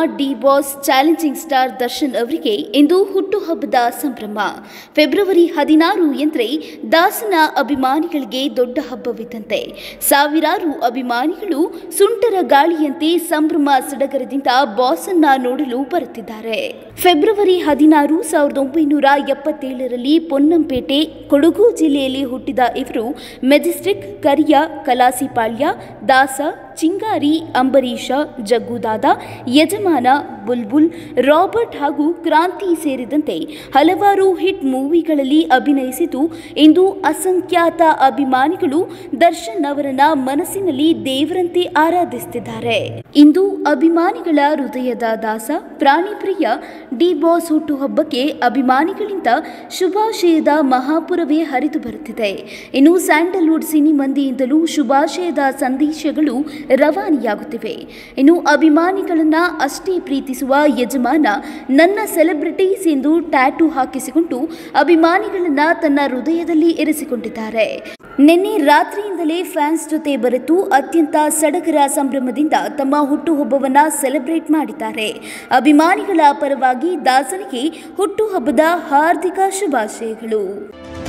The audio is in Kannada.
D boss challenging star Darshan ಅವರಿಗೆ ಇಂದು ಹುಟ್ಟುಹಬ್ಬದ ಸಂಭ್ರಮ ಫೆಬ್ರವರಿ ಹದಿನಾರು ಎಂದರೆ ದಾಸನ ಅಭಿಮಾನಿಗಳಿಗೆ ದೊಡ್ಡ ಹಬ್ಬವಿದ್ದಂತೆ ಸಾವಿರಾರು ಅಭಿಮಾನಿಗಳು ಸುಂಟರ ಗಾಳಿಯಂತೆ ಸಂಭ್ರಮ ಸಡಗರದಿಂದ ಬಾಸನ್ನ ನೋಡಲು ಬರುತ್ತಿದ್ದಾರೆ ಫೆಬ್ರವರಿ ಹದಿನಾರು ಸಾವಿರದ ಒಂಬೈನೂರ ಎಪ್ಪತ್ತೇಳರಲ್ಲಿ ಪೊನ್ನಂಪೇಟೆ ಕೊಡಗು ಜಿಲ್ಲೆಯಲ್ಲಿ ಹುಟ್ಟಿದ ಇವರು ಮೆಜೆಸ್ಟಿಕ್ ಕರಿಯ ಕಲಾಸಿಪಾಳ್ಯ ದಾಸ ಚಿಂಗಾರಿ ಅಂಬರೀಷ ಜಗ್ಗುದಾದ ಯಜಮಾನ ಬುಲ್ಬುಲ್ ರಾಬರ್ಟ್ ಹಾಗೂ ಕ್ರಾಂತಿ ಸೇರಿದಂತೆ ಹಲವಾರು ಹಿಟ್ ಮೂವಿಗಳಲ್ಲಿ ಅಭಿನಯಿಸಿದ್ದು ಇಂದು ಅಸಂಖ್ಯಾತ ಅಭಿಮಾನಿಗಳು ದರ್ಶನ್ ಅವರನ್ನ ಮನಸ್ಸಿನಲ್ಲಿ ದೇವರಂತೆ ಆರಾಧಿಸುತ್ತಿದ್ದಾರೆ ಇಂದು ಅಭಿಮಾನಿಗಳ ಹೃದಯದ ದಾಸ ಪ್ರಾಣಿ ಪ್ರಿಯ ಡಿ ಬಾಸ್ ಹುಟ್ಟುಹಬ್ಬಕ್ಕೆ ಅಭಿಮಾನಿಗಳಿಂದ ಶುಭಾಶಯದ ಮಹಾಪುರವೇ ಹರಿದು ಬರುತ್ತಿದೆ ಇನ್ನು ಸ್ಯಾಂಡಲ್ವುಡ್ ಸಿನಿಮಂದಿಯಿಂದಲೂ ಶುಭಾಶಯದ ಸಂದೇಶಗಳು ರವಾನೆಯಾಗುತ್ತಿವೆ ಇನ್ನು ಅಭಿಮಾನಿಗಳನ್ನ ಅಷ್ಟೇ ಪ್ರೀತಿಸುವ ಯಜಮಾನ ನನ್ನ ಸೆಲೆಬ್ರಿಟೀಸ್ ಎಂದು ಟ್ಯಾಟೂ ಹಾಕಿಸಿಕೊಂಡು ಅಭಿಮಾನಿಗಳನ್ನ ತನ್ನ ಹೃದಯದಲ್ಲಿ ಇರಿಸಿಕೊಂಡಿದ್ದಾರೆ ನಿನ್ನೆ ರಾತ್ರಿಯಿಂದಲೇ ಫ್ಯಾನ್ಸ್ ಜೊತೆ ಬೆರೆತು ಅತ್ಯಂತ ಸಡಗರ ಸಂಭ್ರಮದಿಂದ ತಮ್ಮ ಹುಟ್ಟುಹಬ್ಬವನ್ನ ಸೆಲೆಬ್ರೇಟ್ ಮಾಡಿದ್ದಾರೆ ಅಭಿಮಾನಿಗಳ ಪರವಾಗಿ ದಾಸನಿಗೆ ಹುಟ್ಟುಹಬ್ಬದ ಹಾರ್ದಿಕ ಶುಭಾಶಯಗಳು